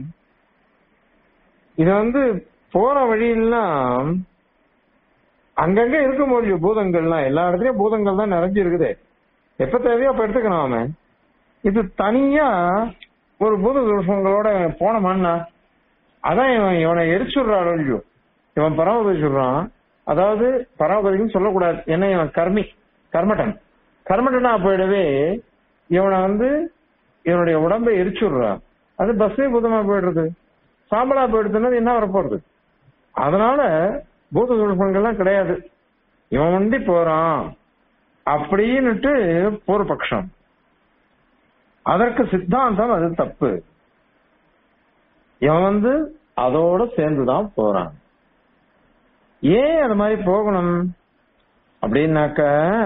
இது வந்து போற வழியெல்லாம் அங்கங்க இருக்க முடியும் பூதங்கள்லாம் எல்லா இடத்துலயும் பூதங்கள் தான் நிறைஞ்சு இருக்குது எப்ப தேவையோ அப்ப எடுத்துக்கணும் அவன் இது தனியா ஒரு பூத தோஷங்களோட போனமான்னா அதான் இவன் இவனை எரிச்சுடுறாளோ இல்லையோ இவன் பரமபதி சொல்றான் அதாவது பரமபதின்னு சொல்லக்கூடாது ஏன்னா இவன் கர்மி கர்மட்டன் கர்மட்டனா போயிடவே இவனை வந்து இவனுடைய உடம்பை எரிச்சுடுறான் அது பஸ்ஸே பூதமா போயிடுறது சாம்பலா போயிடுதுன்னா என்ன வரப்போறது அதனால பூத துஷ்பங்கள்லாம் கிடையாது இவன் வண்டி போறான் அப்படின்னுட்டு பூர்வபக்ஷம் அதற்கு சித்தாந்தம் அது தப்பு இவன் வந்து அதோட சேர்ந்துதான் போறான் ஏன் அது மாதிரி போகணும் அப்படின்னாக்க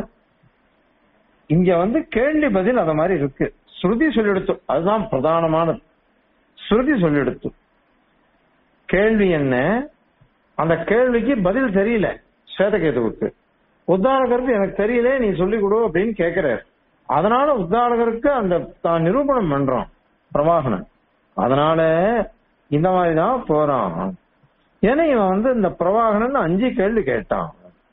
இங்க வந்து கேள்வி பதில் அத மாதிரி இருக்கு ஸ்ருதி சொல்லிடுத்து அதுதான் பிரதானமானது ஸ்ருதி சொல்லிடுத்து கேள்வி என்ன அந்த கேள்விக்கு பதில் தெரியல ஸ்வேதகேதுவுக்கு உத்தாரகருக்கு எனக்கு தெரியல நீ சொல்லிக் கொடு அப்படின்னு கேக்குறாரு அதனால உத்தாரகருக்கு அந்த தான் நிரூபணம் பண்றான் பிரவாகனன் அதனால இந்த மாதிரிதான் போறான் ஏன்னா இவன் வந்து இந்த பிரவாகனன் அஞ்சு கேள்வி கேட்டான்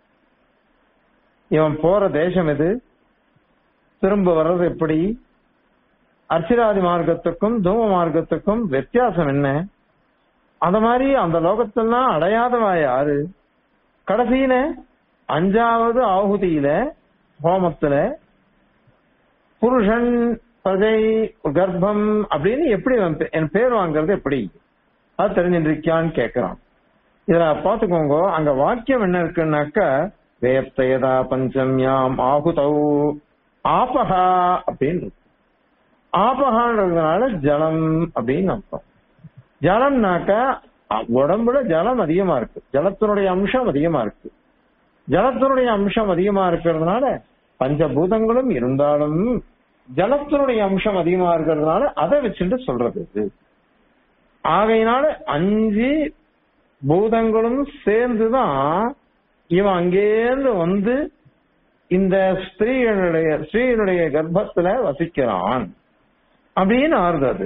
இவன் போற தேசம் எது திரும்ப வர்றது எப்படி அர்ச்சிராதி மார்க்கத்துக்கும் தூம மார்க்கத்துக்கும் வித்தியாசம் என்ன அந்த மாதிரி அந்த லோகத்தெல்லாம் அடையாதவா யாரு கடைசியில அஞ்சாவது ஆகுதியில ஹோமத்துல புருஷன் பிரஜை கர்ப்பம் அப்படின்னு எப்படி அவன் பே- என் பேர் வாங்குறது எப்படி அது தெரிஞ்சிருக்கியான்னு கேக்குறான் இதுல பாத்துக்கோங்க அங்க வாக்கியம் என்ன இருக்குன்னாக்க வேப்தயதா பஞ்சம்யாம் ஆகுதௌ ஆபகா அப்படின்னு இருக்கு ஆபகான்றதுனால ஜலம் அப்படின்னு அர்த்தம் ஜலம்னாக்க அ- உடம்புல ஜலம் அதிகமா இருக்கு ஜலத்தினுடைய அம்சம் அதிகமா இருக்கு ஜலத்தினுடைய அம்சம் அதிகமா இருக்கிறதுனால பஞ்சபூதங்களும் இருந்தாலும் ஜலத்தினுடைய அம்சம் அதிகமா இருக்கிறதுனால அதை வச்சுட்டு சொல்றது இது ஆகையினால அஞ்சு பூதங்களும் சேர்ந்துதான் இவன் அங்கேருந்து வந்து இந்த ஸ்திரீகளுடைய ஸ்திரீனுடைய கர்ப்பத்துல வசிக்கிறான் அப்படின்னு ஆறுது அது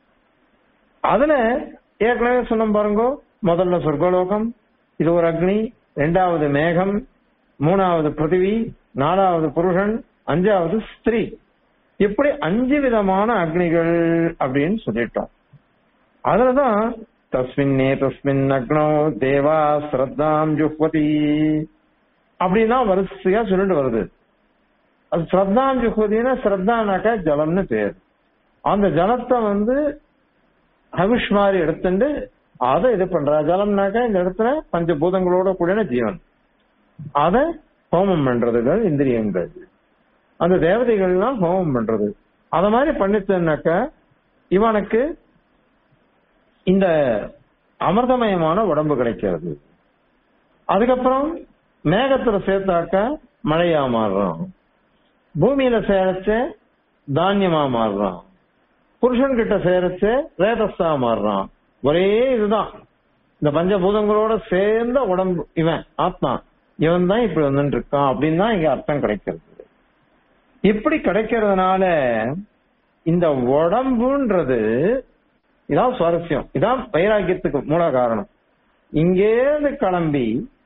அதுல ஏற்கனவே சொன்னோம் பாருங்க முதல்ல சொர்க்கலோகம் இது ஒரு அக்னி ரெண்டாவது மேகம் மூணாவது பிருத்திவி நாலாவது புருஷன் அஞ்சாவது ஸ்திரீ இப்படி அஞ்சு விதமான அக்னிகள் அப்படின்னு சொல்லிட்டோம் அதுலதான் தஸ்மின்னே தஸ்மின் அக்னோ தேவா ஸ்ரத்தாம் ஜுஹ்வதி அப்படின்னா வரிசையா சொல்லிட்டு வருது அது ஸ்ரத்தாம் ஜுஹ்வதினா ஸ்ரத்தானாக்கா ஜலம்னு பேர் அந்த ஜலத்தை வந்து ஹவிஷ் மாதிரி எடுத்துட்டு அதை இது பண்றா ஜலம்னாக்கா இந்த இடத்துல பஞ்சபூதங்களோட கூடின ஜீவன் அத ஹோமம் பண்றதுகள் இந்திரியங்கள் அந்த தேவதைகள் எல்லாம் ஹோமம் பண்றது அத மாதிரி பண்ணிச்சுனாக்க இவனுக்கு இந்த அமிர்தமயமான உடம்பு கிடைக்கிறது அதுக்கப்புறம் மேகத்துல சேர்த்தாக்க மழையா மாறுறான் பூமியில சேரச்ச தானியமா மாறுறான் புருஷன் கிட்ட சேரச்ச ரேதஸா மாறுறான் ஒரே இதுதான் இந்த பஞ்சபூதங்களோட சேர்ந்த உடம்பு இவன் ஆத்மா இவன் தான் இப்படி வந்துட்டு இருக்கான் அப்படின்னு தான் இங்க அர்த்தம் கிடைக்கிறது இப்படி கிடைக்கிறதுனால இந்த உடம்புன்றது இதான் சுவாரஸ்யம் இதான் வைராக்கியத்துக்கு மூல காரணம் இங்கேருந்து கிளம்பி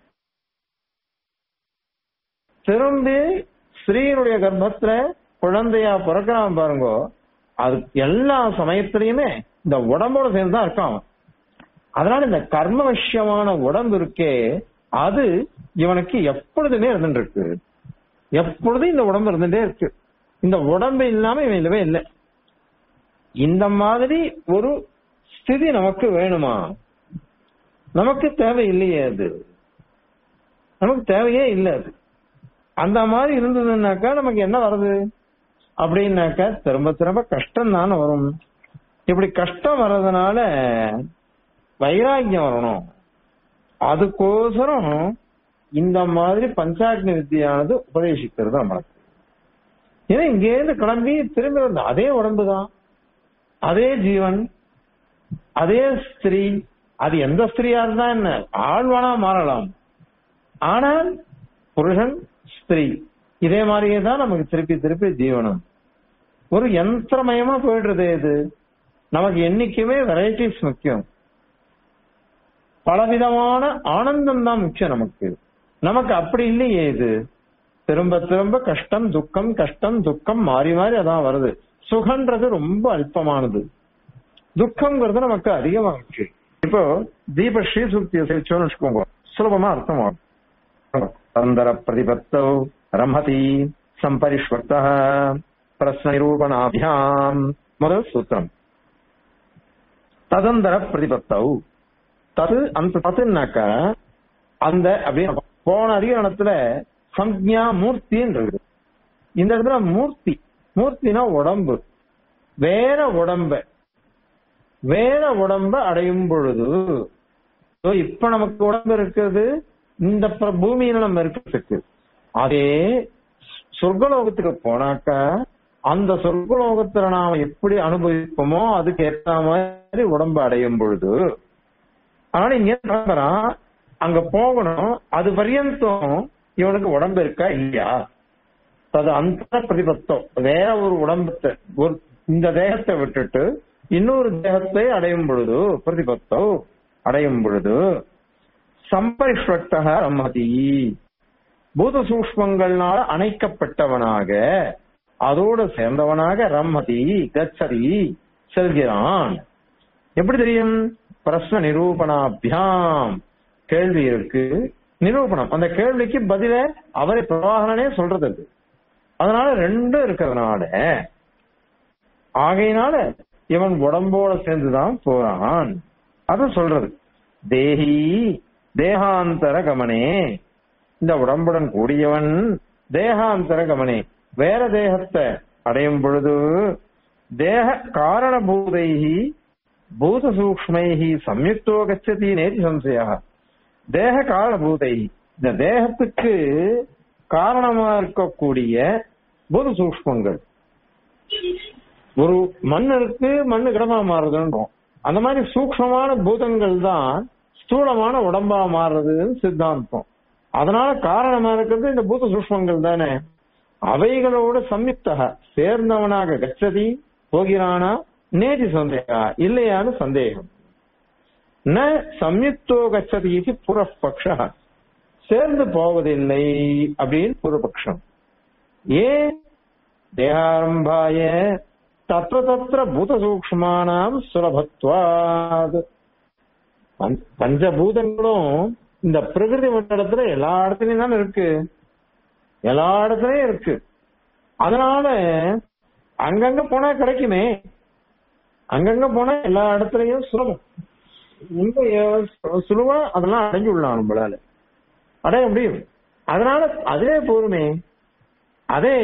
திரும்பி ஸ்ரீனுடைய கர்ப்பத்துல குழந்தையா பிறக்கிறான் பாருங்க அது எல்லா சமயத்திலயுமே இந்த உடம்போட சேர்ந்து தான் இருக்கான் அவன். அதனால இந்த கர்ம விஷயமான உடம்பு இருக்கே அது இவனுக்கு எப்பொழுதுமே இருந்துட்டு இருக்கு எப்பொழுதும் இந்த உடம்பு இருந்துட்டே இருக்கு இந்த உடம்பு இல்லாம இவன் இல்லவே இல்லை இந்த மாதிரி ஒரு ஸ்திதி நமக்கு வேணுமா நமக்கு தேவை இல்லையே அது நமக்கு தேவையே இல்லை அது அந்த மாதிரி இருந்ததுன்னாக்கா நமக்கு என்ன வருது அப்படின்னாக்கா திரும்ப திரும்ப கஷ்டம் தானே வரும் இப்படி கஷ்டம் வர்றதுனால வைராக்கியம் வரணும் அதுக்கோசரம் இந்த மாதிரி பஞ்சாக்னி வித்தியானது உபதேசிக்கிறது நம்மளுக்கு ஏன்னா இங்கேருந்து கிளம்பி திரும்பி வந்த அதே உடம்பு தான் அதே ஜீவன் அதே ஸ்திரீ அது எந்த ஸ்திரீயா இருந்தா என்ன ஆழ்வானா மாறலாம் ஆனால் புருஷன் ஸ்திரீ இதே மாதிரியே தான் நமக்கு திருப்பி திருப்பி ஜீவனம் ஒரு யந்திரமயமா போயிடுறது இது நமக்கு என்னைக்குமே வெரைட்டிஸ் முக்கியம் பலவிதமான ஆனந்தம் தான் முக்கியம் நமக்கு நமக்கு அப்படி இல்லையே இது திரும்ப திரும்ப கஷ்டம் துக்கம் கஷ்டம் துக்கம் மாறி மாறி அதான் வருது சுகன்றது ரொம்ப அல்பமானது துக்கம்ங்கிறது நமக்கு அதிகமாச்சு இப்போ தீப ஸ்ரீசுக்தியை வச்சோம்னு வச்சுக்கோங்க சுலபமா அர்த்தமாகும் தந்தர பிரதிபத்தோ ரமதி சம்பரிஷ்வக்த பிரஸ்ன நிரூபணாபியாம் முதல் சூத்திரம் ததந்தர பிரதிபத்தௌ தது அந்த தத்துனாக்க அந்த அப்படின்னு போன அதிகரணத்துல சம்ஞா மூர்த்தின்னு இருக்குது இந்த இடத்துல மூர்த்தி மூர்த்தினா உடம்பு வேற உடம்ப வேற உடம்ப அடையும் பொழுது So, இப்ப நமக்கு உடம்பு இருக்கிறது இந்த பிர- பூமியில நம்ம இருக்கிறதுக்கு அதே சொர்க்கலோகத்துக்கு போனாக்கா அந்த சொர்க்கலோகத்துல நாம எப்படி அனுபவிப்போமோ அதுக்கு ஏற்ற மாதிரி உடம்பு அடையும் பொழுது அதனால இங்க என்ன பார்க்கறான், அங்க போகணும் அது பரியந்தம் இவனுக்கு உடம்பு இருக்கா இல்லையா அது அந்த பிரதிபத்தம் வேற ஒரு உடம்பத்தை ஒரு இந்த தேகத்தை விட்டுட்டு இன்னொரு தேகத்தை அடையும் பொழுது பிரதிபத்தோ அடையும் பொழுது சம்பரிஷ்வக்தக ரம்மதி பூத சூக்மங்கள்னால அணைக்கப்பட்டவனாக அதோடு சேர்ந்தவனாக ரம்மதி கச்சதி செல்கிறான் எப்படி தெரியும் பிரஸ்ன நிரூபணாபியாம் கேள்வி இருக்கு நிரூபணம் அந்த கேள்விக்கு பதில அவரை பிரவாகனே சொல்றது அது. அதனால ரெண்டும் இருக்கிறதுனால ஆகையினால இவன் உடம்போட சேர்ந்துதான் போறான் அத சொல்றது தேஹி தேகாந்தர கமனே இந்த உடம்புடன் கூடியவன் தேகாந்தர கமனே வேற தேகத்தை அடையும் பொழுது தேக காரணபூதைஹி பூத சூக்ஷ்மைஹி சம்யுக்தோ கச்சதி நேதி சம்சயா தேக காரணபூதைஹி இந்த தேகத்துக்கு காரணமா இருக்கக்கூடிய பூத சூக்ஷ்மங்கள் ஒரு மண் இருக்கு மண்ணு கிடமா மாறுதுன்றோம் அந்த மாதிரி சூக்ஷ்மமான பூதங்கள் தான் ஸ்தூலமான உடம்பா மாறுறதுன்னு சித்தாந்தம் அதனால காரணமா இருக்கிறது இந்த பூத சூக்ஷ்மங்கள் தானே அவைகளோடு சம்யுக்தக சேர்ந்தவனாக கச்சதி போகிறானா நேதி சந்தேகா இல்லையான்னு சந்தேகம் ந சம்யுக்தோ கச்சதி இது புறப்பக்ஷ சேர்ந்து போவதில்லை அப்படின்னு பூர்வபக்ஷம் ஏன் தேகாரம்பாய தத்திர தத்திர பூத சூக்ஷ்மானாம் சுலபத்வாத் பஞ்ச- பஞ்சபூதங்களும் இந்த பிரகிருதி மண்டலத்துல எல்லா இடத்துலயும் தானே இருக்கு எல்லா இடத்துலயும் இருக்கு அதனால அங்கங்க போனா கிடைக்குமே அங்கங்க போனா எல்லா இடத்துலயும் சுலபம் ரொம்ப ஏ- சுலபமா அதெல்லாம் அடைஞ்சு விடலாம் நம்மளால அடைய முடியும் அதனால அதுவே போருமே அதே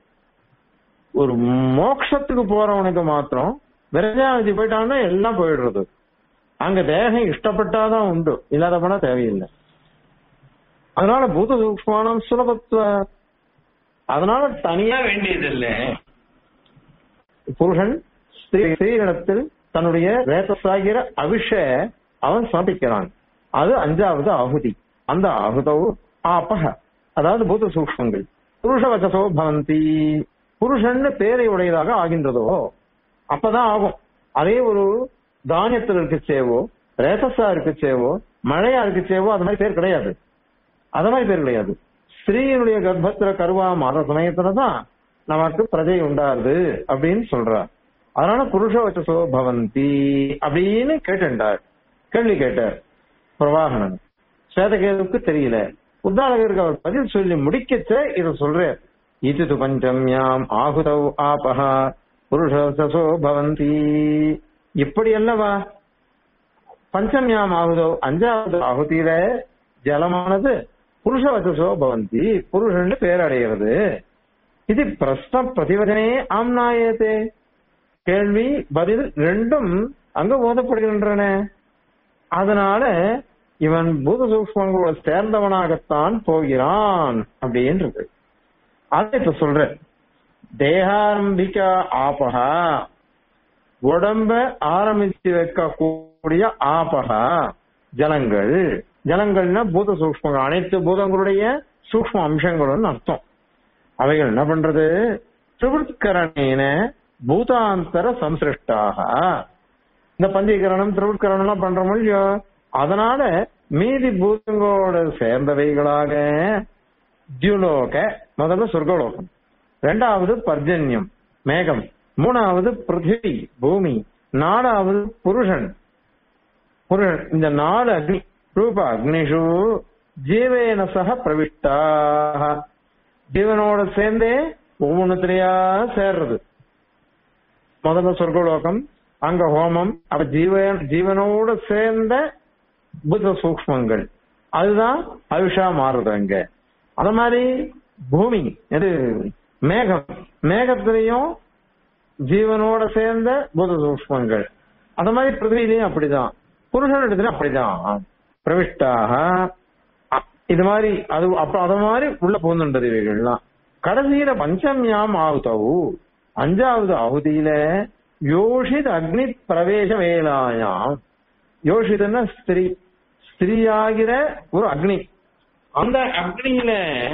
ஒரு மோட்சத்துக்கு போறவனுக்கு மாத்திரம் விரஜாவதி போயிட்டான்னா எல்லாம் போயிடுறது அங்க தேகம் இஷ்டப்பட்டாதான் உண்டு இல்லாத போனா தேவையில்லை அதனால பூத சூக்ஷ்மானம் சுலபத்துவ அதனால தனியா வேண்டியதில்லை புருஷன் ஸ்திரீ ஸ்திரீகளிடத்தில் தன்னுடைய ரேதஸாகிற அவிஷ அவன் சமர்ப்பிக்கிறான் அது அஞ்சாவது ஆகுதி அந்த ஆகுதவு ஆபக அதாவது பூத சூக்ஷ்மங்கள் புருஷ வச்சசோ பவந்தி புருஷன்னு பேரை உடையதாக ஆகின்றதோ அப்பதான் ஆகும் அதே ஒரு தானியத்தில் இருக்குச்சேவோ ரேதஸா இருக்குச்சேவோ மழையா இருக்குச்சேவோ அது மாதிரி பேர் கிடையாது அது மாதிரி பேர் கிடையாது ஸ்திரீயினுடைய கர்ப்பத்துல கருவா மாற சமயத்துலதான் நமக்கு பிரஜை உண்டாருது அப்படின்னு சொல்றார் அதனால புருஷ வச்சசோ பவந்தி அப்படின்னு கேட்டுண்டார் கேள்வி கேட்டார் பிரவாகனன் சேதகேதுக்கு தெரியல உத்தாலகருக்கு அவர் பதில் சொல்லி முடிக்கச்ச இத சொல்றார் இது து பஞ்சம்யாம் ஆகுதவ் ஆபஹா புருஷோ பவந்தி இப்படி அல்லவா பஞ்சம்யாம் ஆகுதோ அஞ்சாவது ஆகுதியில ஜலமானது புருஷவச்சசோ பவந்தி புருஷன் பேரடைகிறது இது பிரஸ்ன பிரதிவதனே ஆம்னாயத்தே கேள்வி பதில் ரெண்டும் அங்க ஓதப்படுகின்றன அதனால இவன் பூத சூக்மங்களோட சேர்ந்தவனாகத்தான் போகிறான் அப்படின்றது அதை இப்ப சொல்ற தேகாரம்பிகா ஆபகா உடம்ப ஆரம்பித்து வைக்கக்கூடிய ஆபகா ஜலங்கள் ஜலங்கள்னா பூத சூக்மங்கள் அனைத்து பூதங்களுடைய சூக்ம அம்சங்களும் அர்த்தம் அவைகள் என்ன பண்றது திரிவுட்கரணேன பூதாந்தர சம்சிருஷ்டாக இந்த பஞ்சீகரணம் திரிவுட்கரணம் எல்லாம் பண்றோம் இல்லையோ அதனால மீதி பூதங்களோட சேர்ந்தவைகளாக தியுலோக முதல்ல சொர்க்கலோகம் ரெண்டாவது பர்ஜன்யம் மேகம் மூணாவது பிருத்திவி பூமி நாலாவது புருஷன் புருஷன் இந்த நாலு அக்னி ரூப அக்னிஷு ஜீவேன சக பிரவிஷ்டாக ஜீவனோட சேர்ந்தே ஒவ்வொன்னுத்திலையா சேர்றது முதல்ல சொர்க்கலோகம் அங்க ஹோமம் அப்ப ஜீவன் ஜீவனோட சேர்ந்த புத்த சூக்மங்கள் அதுதான் அவிஷா மாறுது அங்க அத மாதிரி பூமி இது மேகம் மேகத்திலையும் ஜீவனோட சேர்ந்த பூத சூக்மங்கள் அந்த மாதிரி பிருத்திவிலையும் அப்படிதான் புருஷனிடத்துல அப்படிதான் பிரவிஷ்டாக அ- இது மாதிரி அது அப்ப அத மாதிரி உள்ள பூந்துண்டது இவைகள்லாம் கடைசியில பஞ்சம்யாம் ஆகுதவு அஞ்சாவது ஆகுதியில யோஷித் அக்னி பிரவேச வேலாயாம் யோஷிதன்னா ஸ்திரீ ஸ்திரீயாகிற ஒரு அக்னி அந்த அக்னியில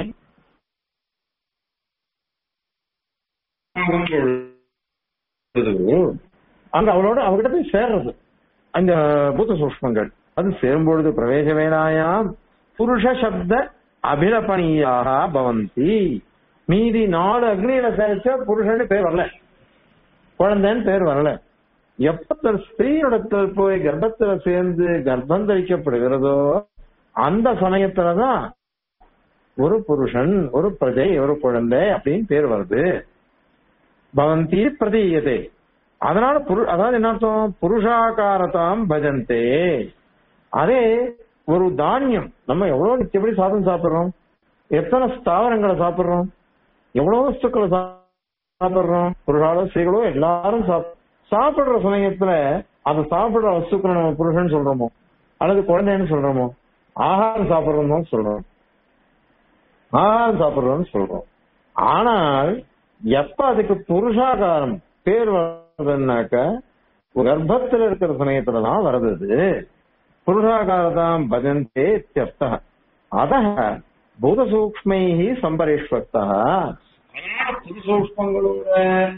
அங்க அவளோட அவகிட்ட போய் சேர்றது அந்த பூத சூக்மங்கள் அது சேரும்பொழுது பிரவேச வேலாயாம் புருஷ சப்த அபிலபணியாக பவந்தி மீதி நாலு அக்னியில சேர்ச்ச புருஷன்னு பேர் வரல குழந்தைன்னு பேர் வரல எப்ப தன் ஸ்திரீனிடத்துல போய் கர்ப்பத்துல சேர்ந்து கர்ப்பம் தரிக்கப்படுகிறதோ அந்த சமயத்துலதான் ஒரு புருஷன் ஒரு பிரஜை ஒரு குழந்தை அப்படின்னு பேர் வருது பவந்தி பிரதீயதே அதனால புரு- அதாவது என்ன அர்த்தம் புருஷாகாரதாம் பஜந்தே அதே ஒரு தானியம் நம்ம எவ்வளவு நிச்சயப்படி சாதம் சாப்பிடுறோம் எத்தனை ஸ்தாவரங்களை சாப்பிடுறோம் எவ்வளவு வஸ்துக்களை சா- சாப்பிடுறோம் புருஷாலோ ஸ்திரீகளோ எல்லாரும் சாப்- சாப்பிடுற சமயத்துல அது சாப்பிடுற வஸ்துக்களை நம்ம புருஷன் சொல்றோமோ அல்லது குழந்தைன்னு சொல்றோமோ ஆகாரம் சாப்பிடுறோம் சொல்றோம் ஆகாரம் சாப்பிடுறோம்னு சொல்றோம் ஆனால் எப்ப அதுக்கு புருஷாகாரம் பேர் வருதுன்னாக்க ஒரு கர்ப்பத்துல இருக்கிற சமயத்துலதான் வருது அது. புருஷாகாரதாம் பஜந்தே தியர்த்தः அதः பூதசூக்ஷ்மைः சம்பரிஷ்வக்தः அதனால புருஷூக்ஷ்மங்களோட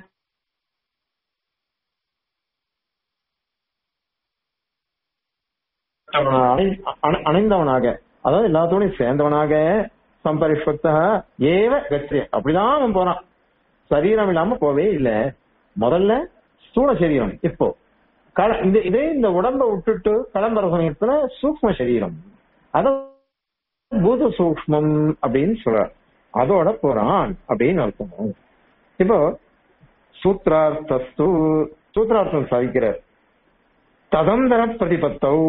அணை- அணை- அணைந்தவனாக அதாவது எல்லாத்தோடையும் சேர்ந்தவனாக சம்பரிஷ்வக்தா ஏவ கட்சி அப்படிதான் அவன் போறான் சரீரம் இல்லாம போவே இல்ல முதல்ல ஸ்தூல சரீரம் இப்போ கள- இந்த இதே இந்த உடம்ப விட்டுட்டு கிளம்புற சமயத்துல சூக்ம சரீரம் அத பூத சூக்மம் அப்படின்னு சொல்றார் அதோட போறான் அப்படின்னு அர்த்தம் இப்போ சூத்ரார்த்தஸ்து சூத்ரார்த்தம் சாதிக்கிறார் ததந்தர பிரதிபத்தௌ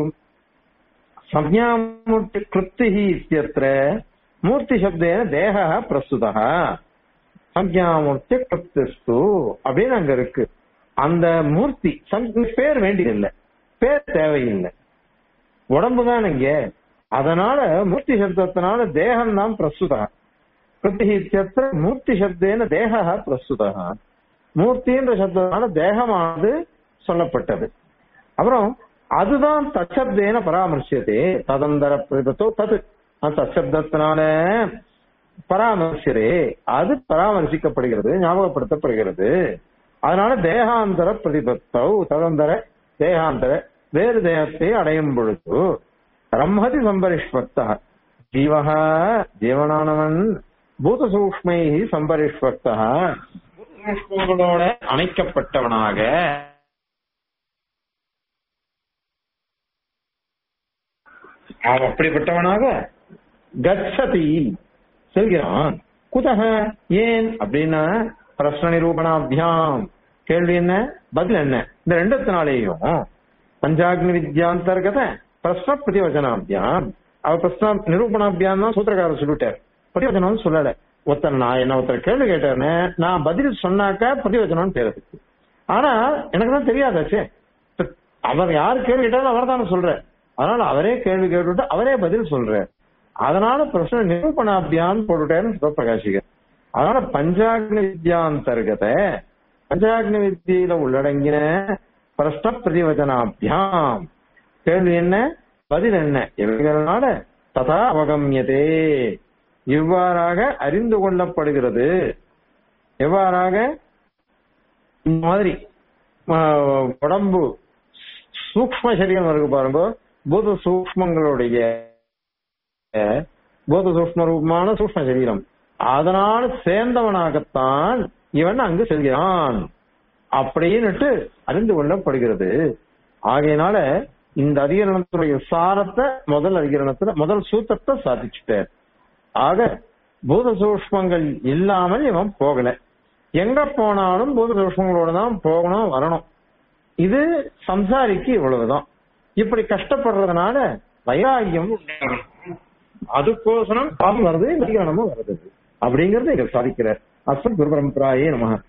संज्ञामूर्ति क्लृप्तिः इत्यत्र மூர்த்திசப்தேன தேக பிரஸ்துதா சஞ்ஞாமூர்த்தி கிருப்திஸ்து அப்படின்னு அங்க இருக்கு அந்த மூர்த்தி சஞ்~ பேர் வேண்டியதில்லை பேர் தேவையில்லை உடம்பு தான் இங்க அதனால மூர்த்தி சப்தத்தினால தேகம் தான் பிரஸ்துதா கிருப்தி இத்தியத்திர மூர்த்தி சப்தேன தேக பிரஸ்துதா மூர்த்தின்ற சப்தத்தினால தேகமானது சொல்லப்பட்டது அப்புறம் அதுதான் தச்சப்தேன பராமரிசியதே ததந்தர பிரதத்தோ தது அந்த தச்சப்தத்தினால பராமரிசரே அது பராமரிசிக்கப்படுகிறது ஞாபகப்படுத்தப்படுகிறது அதனால தேகாந்தர பிரதிபத்தௌ ததந்தர தேகாந்தர வேறு தேகத்தை அடையும் பொழுது பிரம்மதி சம்பரிஷ்வக்தா ஜீவக ஜீவனானவன் பூத சூக்ஷ்மை சம்பரிஷ்வக்தா சூக்ஷ்மங்களோட அணைக்கப்பட்டவனாக அவன் அப்படிப்பட்டவனாக கச்சதி செல்கிறான் குதக ஏன் அப்படின்னா பிரশ্ன நிரூபணாபியாம் கேள்வி என்ன பதில் என்ன இந்த ரெண்டுத்தினாலேயும் பஞ்சாக்னி வித்யாந்தர்கத பிரஸ்ன பிரதிவச்சனாபியாம் அவ பிரஸ்ன நிரூபணாபியாம் தான் சூத்திரக்காரர் சொல்லிட்டார் பிரதிவச்சனம் சொல்லல ஒருத்தர் நான் என்ன ஒருத்தர் கேள்வி கேட்டேன்னு நான் பதில் சொன்னாக்க பிரதிவச்சனம் பேருக்கு ஆனா எனக்கு தான் தெரியாதாச்சே அவர் யார் கேள்வி கேட்டாலும் அவர் தானே சொல்ற அதனால அவரே கேள்வி கேட்டுட்டு அவரே பதில் சொல்றார் அதனால பிரச்சனை நிரூபணாபியான் போட்டுட்டேன்னு சிவபிரகாசிகர் அதனால பஞ்சாக்னி வித்யாந்தர்கத பஞ்சாக்னி வித்தியில உள்ளடங்கின பிரஷ்ன பிரதிவச்சனாபியாம் கேள்வி என்ன பதில் என்ன இவைகளால ததா அவகமியதே இவ்வாறாக அறிந்து கொள்ளப்படுகிறது எவ்வாறாக இந்த மாதிரி ஆஹ், உடம்பு சூக்ம சரீரம் இருக்கு பாருங்க பூத சூக்மங்களுடைய அஹ், பூத சூக்ம ரூபமான சூக்ம சரீரம் அதனால் சேர்ந்தவனாகத்தான் இவன் அங்கு செல்கிறான் அப்படின்னுட்டு அறிந்து கொள்ளப்படுகிறது ஆகையினால இந்த அதிகரணத்துடைய சாரத்தை முதல் அதிகரணத்துல முதல் சூத்திரத்தை சாதிச்சுட்டார் ஆக பூத சூக்மங்கள் இல்லாமல் இவன் போகல எங்க போனாலும் பூத சூக்மங்களோட தான் போகணும் வரணும் இது சம்சாரிக்கு இவ்வளவுதான் இப்படி கஷ்டப்படுறதுனால வைராகியம் உண்டாகணும். அதுக்கோசரம் பாவம் வருது அதிகரணமும் வருது அப்படிங்கறது இங்க சாதிக்கிறார் அஸ்மத் குரு பரம்பராயே நம